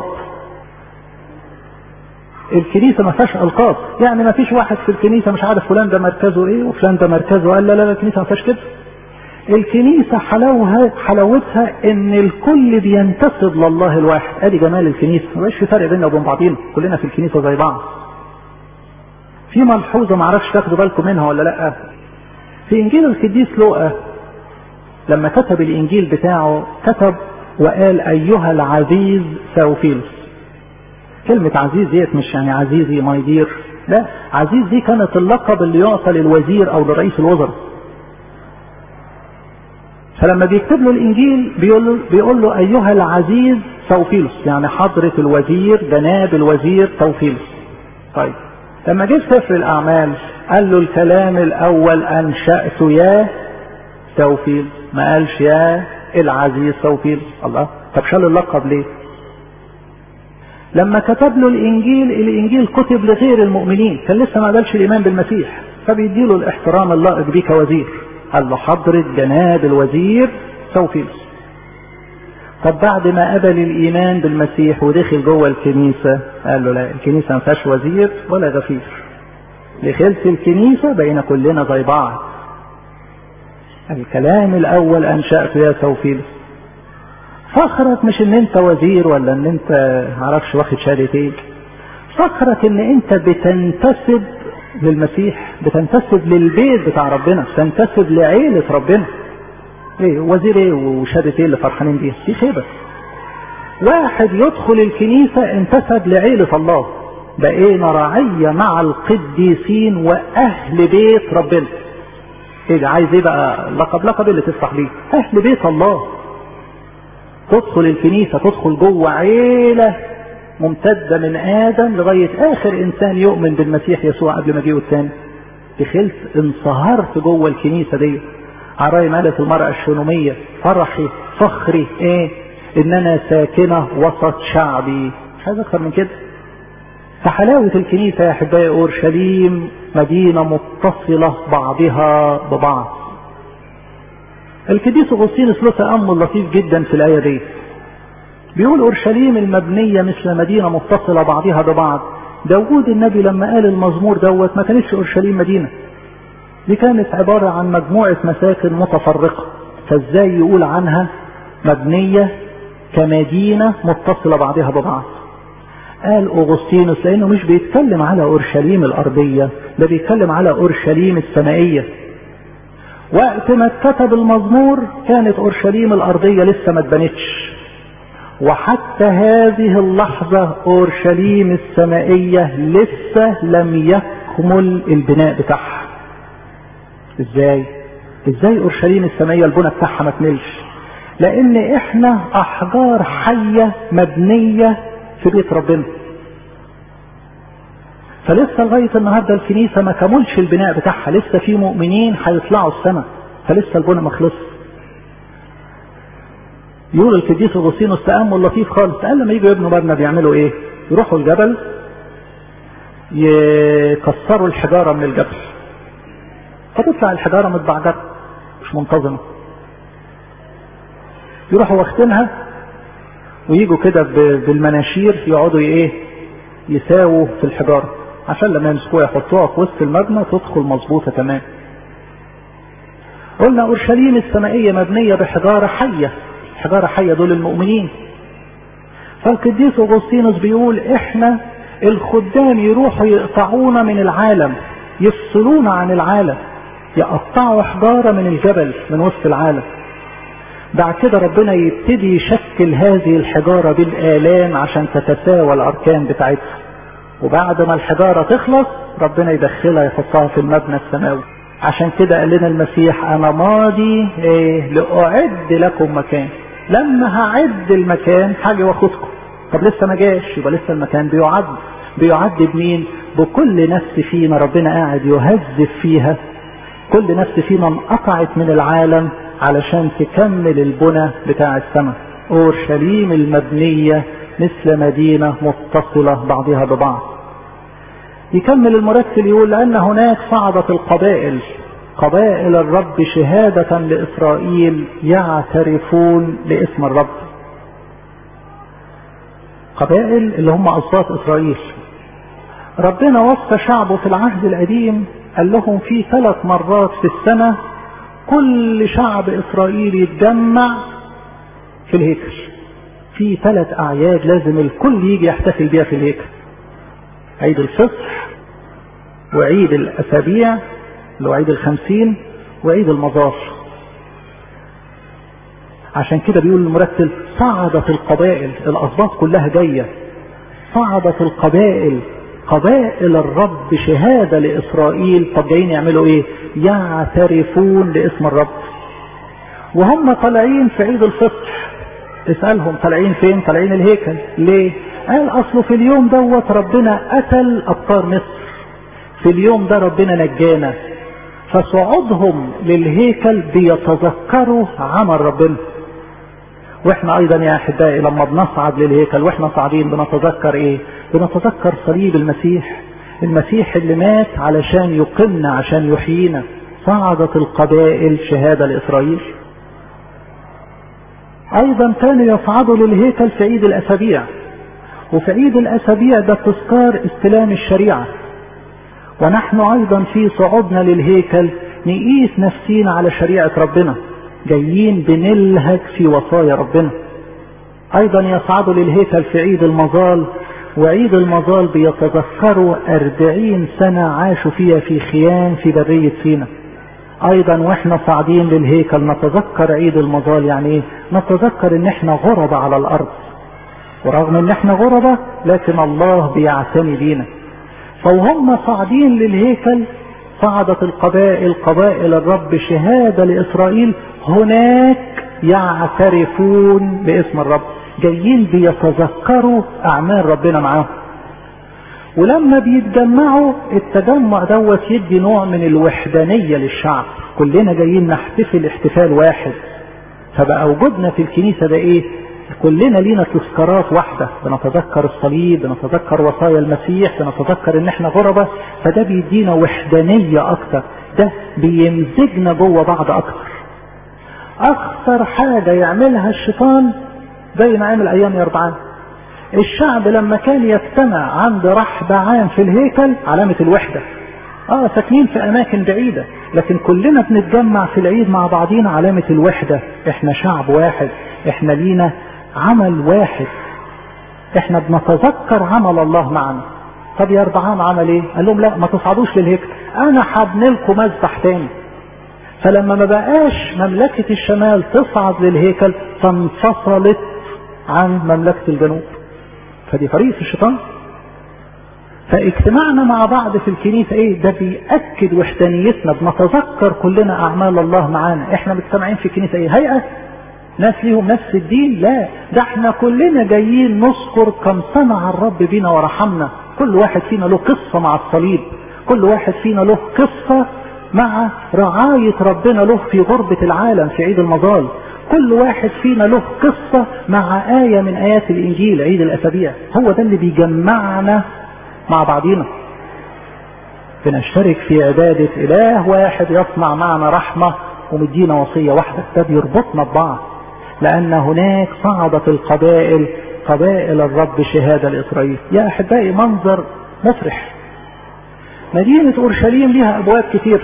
الكنيسة ما فيهاش القاب يعني ما فيش واحد في الكنيسة مش عارف فلان ده مركزه ايه وفلان ده مركزه قال لا لا الكنيسة ما فيهاش كده الكنيسة حلاوها حلاوتها ان الكل بينتسب لله الواحد ادي جمال الكنيسة ما بقاش في فرق بيننا وبين بعضينا كلنا في الكنيسة زي بعض في ملحوظة ما اعرفش تاخدوا بالكم منها ولا لا في انجيل القديس لوقا لما كتب الانجيل بتاعه كتب وقال ايها العزيز ساوفيلوس كلمة عزيز ديت مش يعني عزيزي ماي دير لا عزيز دي كانت اللقب اللي يعطى للوزير او لرئيس الوزراء فلما بيكتب له الانجيل بيقول له, بيقول له ايها العزيز توفيلوس يعني حضرة الوزير جناب الوزير توفيلوس طيب لما جه سفر الاعمال قال له الكلام الاول انشأت يا توفيل ما قالش يا العزيز توفيل الله طب شال اللقب ليه لما كتب له الانجيل الانجيل كتب لغير المؤمنين كان لسه ما قبلش الايمان بالمسيح فبيديله الاحترام اللائق بيه كوزير قال له حضرة جناب الوزير توفيلوس طب بعد ما قبل الايمان بالمسيح ودخل جوه الكنيسة قال له لا الكنيسة ما فيهاش وزير ولا غفير دخلت الكنيسة بقينا كلنا زي بعض الكلام الاول انشأته يا سوفيلوس فخرك مش ان انت وزير ولا ان انت معرفش واخد شهادة ايه فخرك ان انت بتنتسب للمسيح بتنتسب للبيت بتاع ربنا بتنتسب لعيلة ربنا ايه وزير ايه وشهادة ايه اللي فرحانين بيها دي خيبة واحد يدخل الكنيسة انتسب لعيلة الله بقينا رعية مع القديسين واهل بيت ربنا ايه ده عايز ايه بقى لقب لقب اللي تفرح بيه اهل بيت الله تدخل الكنيسة تدخل جوه عيلة ممتدة من آدم لغاية آخر إنسان يؤمن بالمسيح يسوع قبل مجيئه الثاني دخلت انصهرت جوه الكنيسة دي عراي قالت المرأة الشونومية فرحي فخري ايه ان انا ساكنة وسط شعبي مش عايز اكتر من كده فحلاوة الكنيسة يا احبائي اورشليم مدينة متصلة بعضها ببعض القديس اغسطينوس له تامل لطيف جدا في الايه دي بيقول اورشليم المبنيه مثل مدينه متصله بعضها ببعض داوود النبي لما قال المزمور دوت ما كانتش اورشليم مدينه دي كانت عباره عن مجموعه مساكن متفرقه فازاي يقول عنها مبنيه كمدينه متصله بعضها ببعض قال اغسطينوس لانه مش بيتكلم على اورشليم الارضيه ده بيتكلم على اورشليم السمائيه وقت ما اتكتب المزمور كانت اورشليم الارضيه لسه ما اتبنتش وحتى هذه اللحظه اورشليم السمائيه لسه لم يكمل البناء بتاعها ازاي ازاي اورشليم السمائيه البناء بتاعها ما كملش لان احنا احجار حيه مبنيه في بيت ربنا فلسه لغايه النهارده الكنيسه ما كملش البناء بتاعها لسه في مؤمنين هيطلعوا السماء فلسه البناء ما خلصش يقول القديس اغسطينوس تامل لطيف خالص قال لما يجوا يبنوا مبنى بيعملوا ايه؟ يروحوا الجبل يكسروا الحجاره من الجبل فتطلع الحجاره متبعجره مش منتظمه يروحوا واخدينها ويجوا كده بالمناشير يقعدوا ايه يساووا في الحجاره عشان لما يمسكوها يحطوها في وسط المبنى تدخل مظبوطه تمام قلنا اورشليم السمائيه مبنيه بحجاره حيه حجاره حيه دول المؤمنين فالقديس اغسطينوس بيقول احنا الخدام يروحوا يقطعونا من العالم يفصلونا عن العالم يقطعوا حجاره من الجبل من وسط العالم بعد كده ربنا يبتدي يشكل هذه الحجاره بالالام عشان تتساوى الاركان بتاعتها وبعد ما الحجاره تخلص ربنا يدخلها يحطها في المبنى السماوي عشان كده قال لنا المسيح انا ماضي ايه لاعد لكم مكان لما هعد المكان هاجي واخدكم طب لسه ما جاش يبقى لسه المكان بيعد بيعد بمين بكل نفس فينا ربنا قاعد يهذب فيها كل نفس فينا انقطعت من العالم علشان تكمل البنى بتاع السماء اورشليم المبنيه مثل مدينه متصله بعضها ببعض يكمل المرتل يقول لأن هناك صعدت القبائل قبائل الرب شهادة لإسرائيل يعترفون لاسم الرب قبائل اللي هم أصوات إسرائيل ربنا وصى شعبه في العهد القديم قال لهم في ثلاث مرات في السنة كل شعب إسرائيل يتجمع في الهيكل في ثلاث أعياد لازم الكل يجي يحتفل بيها في الهيكل عيد الفصح وعيد الأسابيع اللي هو عيد الخمسين وعيد المظاهر عشان كده بيقول المرتل صعدت القبائل الأسباط كلها جاية صعدت القبائل قبائل الرب شهادة لإسرائيل طب جايين يعملوا إيه؟ يعترفون لاسم الرب وهم طالعين في عيد الفصح اسألهم طالعين فين؟ طالعين الهيكل ليه؟ قال أصله في اليوم دوت ربنا قتل أبطار مصر في اليوم ده ربنا نجانا فصعودهم للهيكل بيتذكروا عمل ربنا واحنا ايضا يا احبائي لما بنصعد للهيكل واحنا صاعدين بنتذكر ايه بنتذكر صليب المسيح المسيح اللي مات علشان يقمنا عشان يحيينا صعدت القبائل شهادة لإسرائيل أيضا كانوا يصعدوا للهيكل في عيد الأسابيع وفي عيد الأسابيع ده تذكار استلام الشريعة ونحن أيضا في صعودنا للهيكل نقيس نفسينا على شريعة ربنا جايين بنلهج في وصايا ربنا ايضا يصعدوا للهيكل في عيد المظال وعيد المظال بيتذكروا أربعين سنة عاشوا فيها في خيام في برية سينا ايضا واحنا صاعدين للهيكل نتذكر عيد المظال يعني ايه نتذكر ان احنا غربة على الارض ورغم ان احنا غربة لكن الله بيعتني بينا فوهم صاعدين للهيكل صعدت القبائل قبائل الرب شهادة لإسرائيل هناك يعترفون باسم الرب جايين بيتذكروا أعمال ربنا معاهم ولما بيتجمعوا التجمع دوت يدي نوع من الوحدانية للشعب كلنا جايين نحتفل احتفال واحد فبقى وجودنا في الكنيسة ده ايه كلنا لينا تذكارات واحدة بنتذكر الصليب بنتذكر وصايا المسيح بنتذكر ان احنا غربة فده بيدينا وحدانية اكتر ده بيمزجنا جوه بعض اكتر اخطر حاجة يعملها الشيطان زي ما عمل ايام يربعان الشعب لما كان يجتمع عند رحب عام في الهيكل علامة الوحدة اه ساكنين في اماكن بعيدة لكن كلنا بنتجمع في العيد مع بعضينا علامة الوحدة احنا شعب واحد احنا لينا عمل واحد احنا بنتذكر عمل الله معنا طب يا اربعان عمل ايه قال لهم لا ما تصعدوش للهيكل انا هبني لكم مذبح تاني فلما ما بقاش مملكة الشمال تصعد للهيكل فانفصلت عن مملكة الجنوب فدي طريقة الشيطان فاجتماعنا مع بعض في الكنيسة ايه ده بيأكد وحدانيتنا بنتذكر كلنا اعمال الله معانا احنا مجتمعين في الكنيسة ايه هيئة ناس ليهم نفس الدين لا ده احنا كلنا جايين نذكر كم صنع الرب بينا ورحمنا كل واحد فينا له قصة مع الصليب كل واحد فينا له قصة مع رعاية ربنا له في غربة العالم في عيد المظال كل واحد فينا له قصة مع آية من آيات الإنجيل عيد الأسابيع هو ده اللي بيجمعنا مع بعضينا بنشترك في عبادة إله واحد يصنع معنا رحمة ومدينا وصية واحدة ده بيربطنا ببعض لأن هناك صعدت القبائل قبائل الرب شهادة لإسرائيل يا أحبائي منظر مفرح مدينة أورشليم ليها أبواب كتير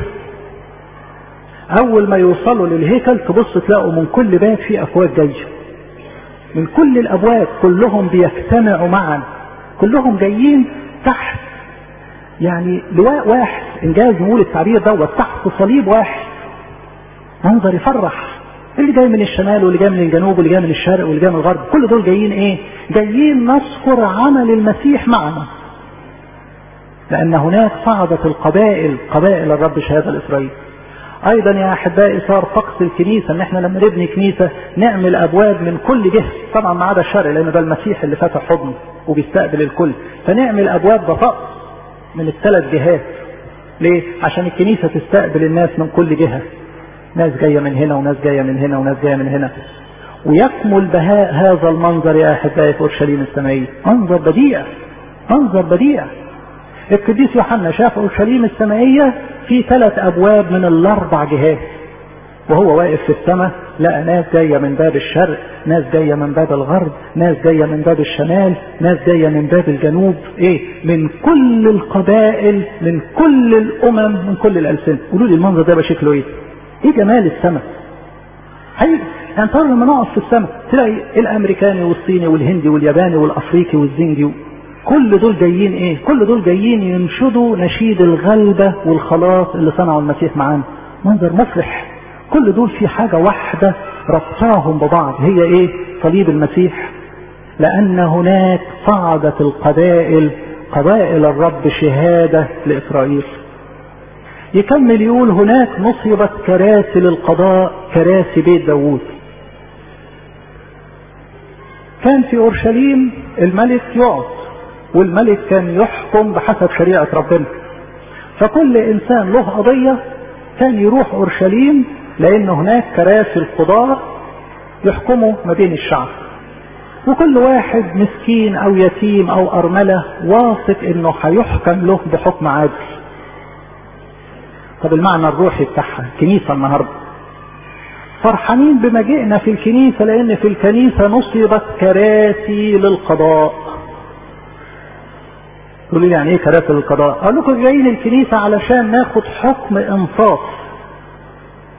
أول ما يوصلوا للهيكل تبص تلاقوا من كل باب في أفواج جاية من كل الأبواب كلهم بيجتمعوا معا كلهم جايين تحت يعني لواء واحد إنجاز نقول التعبير دوت تحت صليب واحد منظر يفرح اللي جاي من الشمال واللي جاي من الجنوب واللي جاي من الشرق واللي جاي من الغرب كل دول جايين ايه جايين نذكر عمل المسيح معنا لان هناك صعدت القبائل قبائل الرب شهادة الاسرائيل ايضا يا احبائي صار طقس الكنيسة ان احنا لما نبني كنيسة نعمل ابواب من كل جهة طبعا ما عدا الشرق لان ده المسيح اللي فتح حضنه وبيستقبل الكل فنعمل ابواب ده طقس من الثلاث جهات ليه عشان الكنيسة تستقبل الناس من كل جهة ناس جاية من هنا وناس جاية من هنا وناس جاية من هنا ويكمل بهاء هذا المنظر يا أحبائي في أورشليم السمائية منظر بديع منظر بديع القديس يوحنا شاف أورشليم السمائية في ثلاث أبواب من الأربع جهات وهو واقف في السماء لقى ناس جاية من باب الشرق ناس جاية من باب الغرب ناس جاية من باب الشمال ناس جاية من باب الجنوب ايه من كل القبائل من كل الامم من كل الالسنة قولوا لي المنظر ده بقى شكله ايه ايه جمال السماء حقيقي يعني ترى لما نقف في السماء تلاقي الامريكاني والصيني والهندي والياباني والافريقي والزنجي كل دول جايين ايه كل دول جايين ينشدوا نشيد الغلبة والخلاص اللي صنعه المسيح معانا منظر مفرح كل دول في حاجة واحدة ربطاهم ببعض هي ايه صليب المسيح لان هناك صعدت القبائل قبائل الرب شهادة لاسرائيل يكمل يقول هناك نصبت كراسي للقضاء كراسي بيت داوود كان في اورشليم الملك يقعد والملك كان يحكم بحسب شريعة ربنا فكل انسان له قضية كان يروح اورشليم لان هناك كراسي القضاء يحكموا ما بين الشعب وكل واحد مسكين او يتيم او ارملة واثق انه هيحكم له بحكم عادل طب المعنى الروحي بتاعها الكنيسة النهاردة فرحانين بمجيئنا في الكنيسة لان في الكنيسة نصبت كراسي للقضاء تقولوا لي يعني ايه كراسي للقضاء اقول لكم جايين الكنيسة علشان ناخد حكم انصاف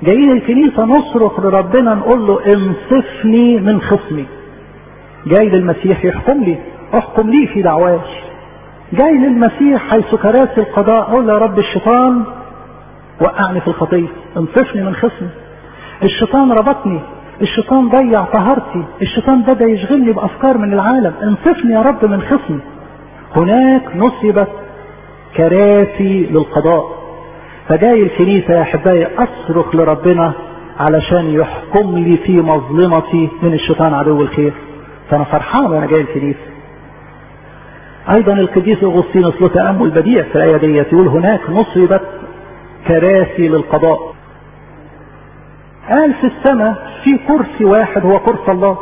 جايين الكنيسة نصرخ لربنا نقول له انصفني من خصمي جاي للمسيح يحكم لي احكم لي في دعواي جاي للمسيح حيث كراسي القضاء اقول يا رب الشيطان وقعني في الخطيه انصفني من خصمي الشيطان ربطني الشيطان ضيع طهارتي الشيطان بدا يشغلني بافكار من العالم انصفني يا رب من خصمي هناك نصبت كراسي للقضاء فجاي الكنيسة يا أحبائي أصرخ لربنا علشان يحكم لي في مظلمتي من الشيطان عدو الخير فأنا فرحان وأنا جاي الكنيسة أيضا القديس أغسطينوس له تأمل بديع في الآية دي يقول هناك نصبت كراسي للقضاء قال في السماء في كرسي واحد هو كرسي الله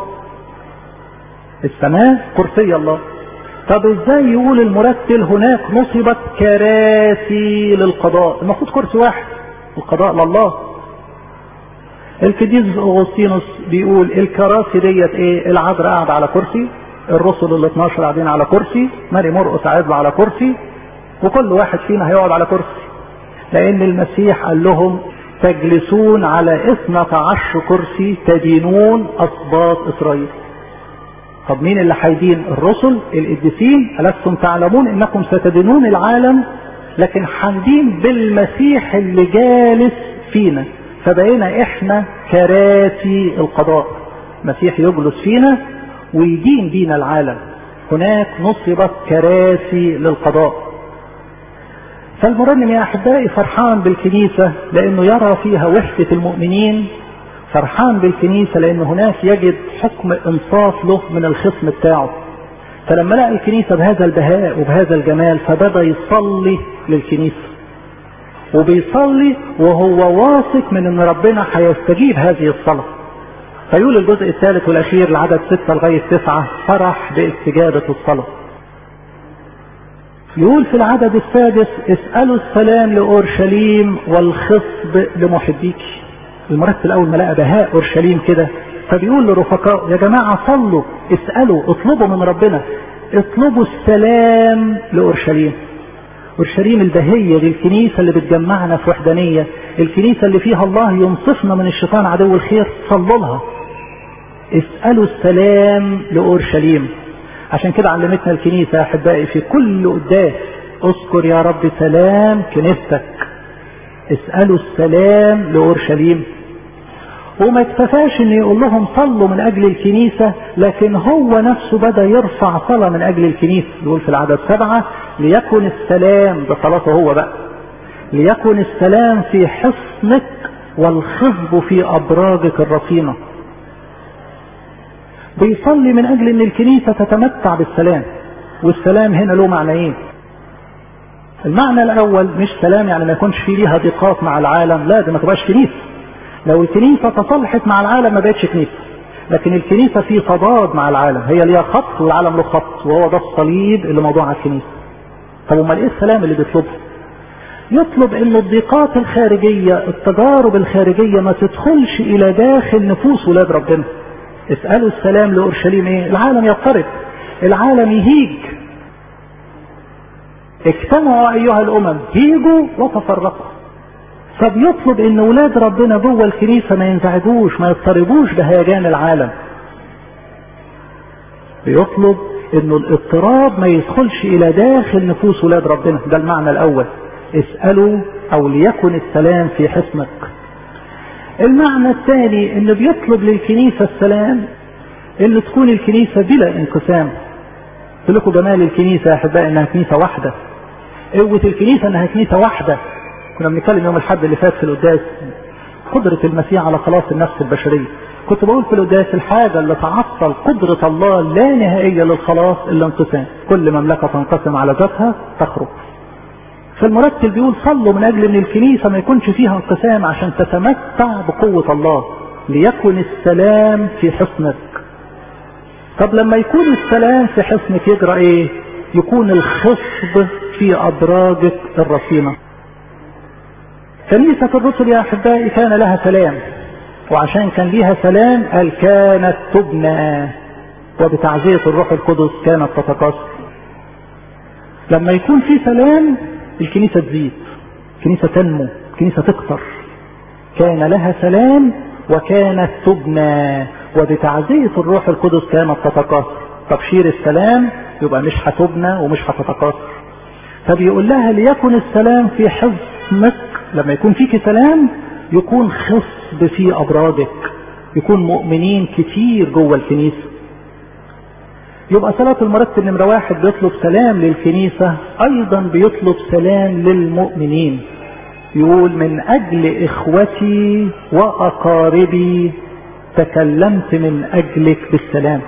السماء كرسي الله طب ازاي يقول المرتل هناك نصبت كراسي للقضاء المفروض كرسي واحد القضاء لله القديس اغسطينوس بيقول الكراسي ديت ايه العذراء قاعد على كرسي الرسل ال 12 قاعدين على كرسي ماري مرقس قاعد على كرسي وكل واحد فينا هيقعد على كرسي لان المسيح قال لهم تجلسون على اثنة عشر كرسي تدينون اسباط اسرائيل طب مين اللي هيدين الرسل القديسين ألستم تعلمون انكم ستدينون العالم لكن هندين بالمسيح اللي جالس فينا فبقينا احنا كراسي القضاء مسيح يجلس فينا ويدين بينا العالم هناك نصبت كراسي للقضاء فالمرنم يا احبائي فرحان بالكنيسه لانه يرى فيها وحده المؤمنين فرحان بالكنيسة لأن هناك يجد حكم إنصاف له من الخصم بتاعه فلما لقى الكنيسة بهذا البهاء وبهذا الجمال فبدأ يصلي للكنيسة وبيصلي وهو واثق من ان ربنا هيستجيب هذه الصلاة فيقول الجزء الثالث والأخير العدد ستة لغاية تسعة فرح باستجابة الصلاة يقول في العدد السادس اسألوا السلام لأورشليم والخصب لمحبيك المرتب اول ما لقى بهاء اورشليم كده فبيقول لرفقاء يا جماعه صلوا اسالوا اطلبوا من ربنا اطلبوا السلام لاورشليم اورشليم البهيه دي الكنيسه اللي بتجمعنا في وحدانيه الكنيسه اللي فيها الله ينصفنا من الشيطان عدو الخير صلوا لها اسالوا السلام لاورشليم عشان كده علمتنا الكنيسه يا احبائي في كل قداس اذكر يا رب سلام كنيستك اسالوا السلام لاورشليم وما اكتفاش ان يقول لهم صلوا من اجل الكنيسة لكن هو نفسه بدأ يرفع صلاة من اجل الكنيسة يقول في العدد سبعة ليكن السلام ده صلاته هو بقى ليكن السلام في حصنك والخصب في ابراجك الرصينة بيصلي من اجل ان الكنيسة تتمتع بالسلام والسلام هنا له معنى ايه المعنى الاول مش سلام يعني ما يكونش فيه ليها ضيقات مع العالم لا دي ما تبقاش كنيسه لو الكنيسه تصالحت مع العالم ما بقتش كنيسه لكن الكنيسه في تضاد مع العالم هي ليها خط والعالم له خط وهو ده الصليب اللي موضوع على الكنيسه طب امال ايه السلام اللي بيطلبه يطلب ان الضيقات الخارجيه التجارب الخارجيه ما تدخلش الى داخل نفوس ولاد ربنا اسالوا السلام لاورشليم ايه العالم يضطرب العالم يهيج اجتمعوا ايها الامم هيجوا وتفرقوا فبيطلب ان ولاد ربنا جوه الكنيسه ما ينزعجوش ما يضطربوش بهيجان العالم بيطلب انه الاضطراب ما يدخلش الى داخل نفوس ولاد ربنا ده المعنى الاول اسالوا او ليكن السلام في حصنك المعنى الثاني انه بيطلب للكنيسه السلام ان تكون الكنيسه بلا انقسام قلت لكم جمال الكنيسه يا احبائي انها كنيسه واحده قوه الكنيسه انها كنيسه واحده كنا بنتكلم يوم الحد اللي فات في القداس قدرة المسيح على خلاص النفس البشرية كنت بقول في القداس الحاجة اللي تعطل قدرة الله لا نهائية للخلاص إلا انقسام كل مملكة تنقسم على ذاتها تخرج فالمرتب بيقول صلوا من أجل أن الكنيسة ما يكونش فيها انقسام عشان تتمتع بقوة الله ليكن السلام في حصنك طب لما يكون السلام في حصنك يجرى ايه يكون الخصب في أدراجك الرصينة كنيسة الرسل يا أحبائي كان لها سلام وعشان كان ليها سلام قال كانت تبنى وبتعزية الروح القدس كانت تتكاثر لما يكون في سلام الكنيسة تزيد الكنيسة تنمو الكنيسة تكتر كان لها سلام وكانت تبنى وبتعزية الروح القدس كانت تتكاثر تبشير السلام يبقى مش هتبنى ومش هتتكاثر فبيقول لها ليكن السلام في حصنك لما يكون فيك سلام يكون خصب في ابراجك يكون مؤمنين كتير جوه الكنيسه يبقى صلاة المرتب نمرة واحد بيطلب سلام للكنيسة أيضا بيطلب سلام للمؤمنين يقول من أجل إخوتي وأقاربي تكلمت من أجلك بالسلام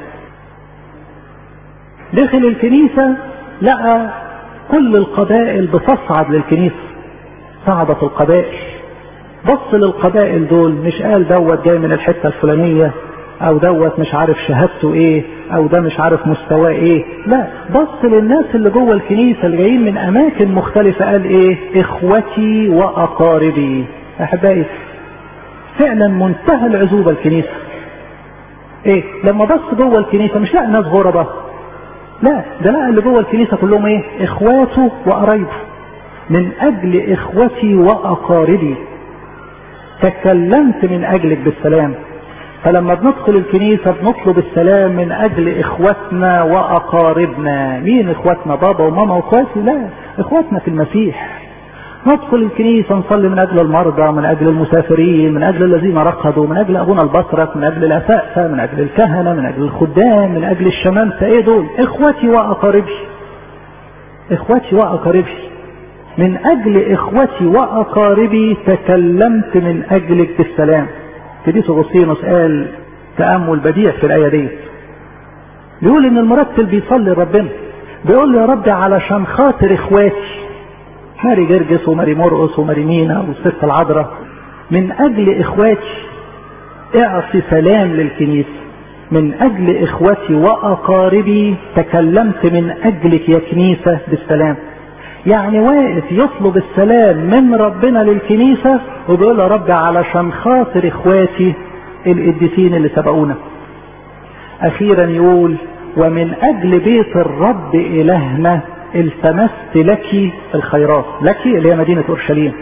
دخل الكنيسة لقى كل القبائل بتصعد للكنيسة صعدت القبائل بص للقبائل دول مش قال دوت جاي من الحتة الفلانية او دوت مش عارف شهادته ايه او ده مش عارف مستواه ايه لا بص للناس اللي جوه الكنيسة اللي جايين من اماكن مختلفة قال ايه اخوتي واقاربي احبائي فعلا منتهى العزوبة الكنيسة ايه لما بص جوه الكنيسة مش لقى ناس غربة لا ده لقى اللي جوه الكنيسة كلهم ايه اخواته وقرايبه من اجل اخوتي واقاربي تكلمت من اجلك بالسلام فلما بندخل الكنيسة بنطلب السلام من اجل اخواتنا واقاربنا مين اخواتنا بابا وماما واخواتي لا اخواتنا في المسيح ندخل الكنيسة نصلي من اجل المرضى من اجل المسافرين من اجل الذين رقدوا من اجل ابونا البطرك من اجل الاسقفة من اجل الكهنة من اجل الخدام من اجل الشمامسة ايه دول اخواتي واقاربي اخواتي واقاربي من اجل اخوتي واقاربي تكلمت من اجلك بالسلام قديس اغسطينوس قال تامل بديع في الايه دي بيقول ان المرتل بيصلي ربنا بيقول له يا رب علشان خاطر اخواتي ماري جرجس وماري مرقس وماري مينا والست العذراء من اجل اخواتي اعطي سلام للكنيسه من اجل اخوتي واقاربي تكلمت من اجلك يا كنيسه بالسلام يعني واقف يطلب السلام من ربنا للكنيسة وبيقول يا رب علشان خاطر اخواتي القديسين اللي سبقونا اخيرا يقول ومن اجل بيت الرب الهنا التمست لك الخيرات لك اللي هي مدينة اورشليم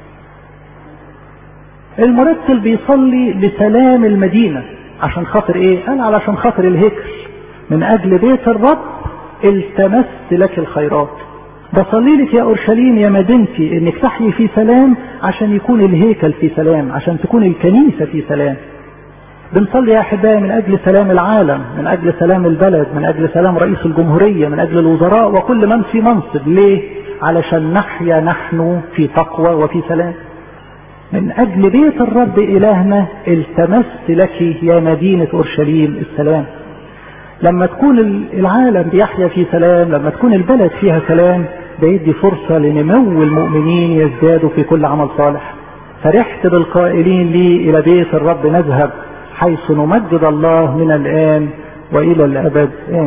المرتل بيصلي لسلام المدينة عشان خاطر ايه قال علشان خاطر الهيكل من اجل بيت الرب التمست لك الخيرات بصلي لك يا اورشليم يا مدينتي انك تحيي في سلام عشان يكون الهيكل في سلام عشان تكون الكنيسة في سلام بنصلي يا احبائي من اجل سلام العالم من اجل سلام البلد من اجل سلام رئيس الجمهورية من اجل الوزراء وكل من في منصب ليه علشان نحيا نحن في تقوى وفي سلام من اجل بيت الرب الهنا التمست لك يا مدينة اورشليم السلام لما تكون العالم بيحيا في سلام لما تكون البلد فيها سلام ده يدي فرصة لنمو المؤمنين يزدادوا في كل عمل صالح فرحت بالقائلين لي إلى بيت الرب نذهب حيث نمجد الله من الآن وإلى الأبد آمين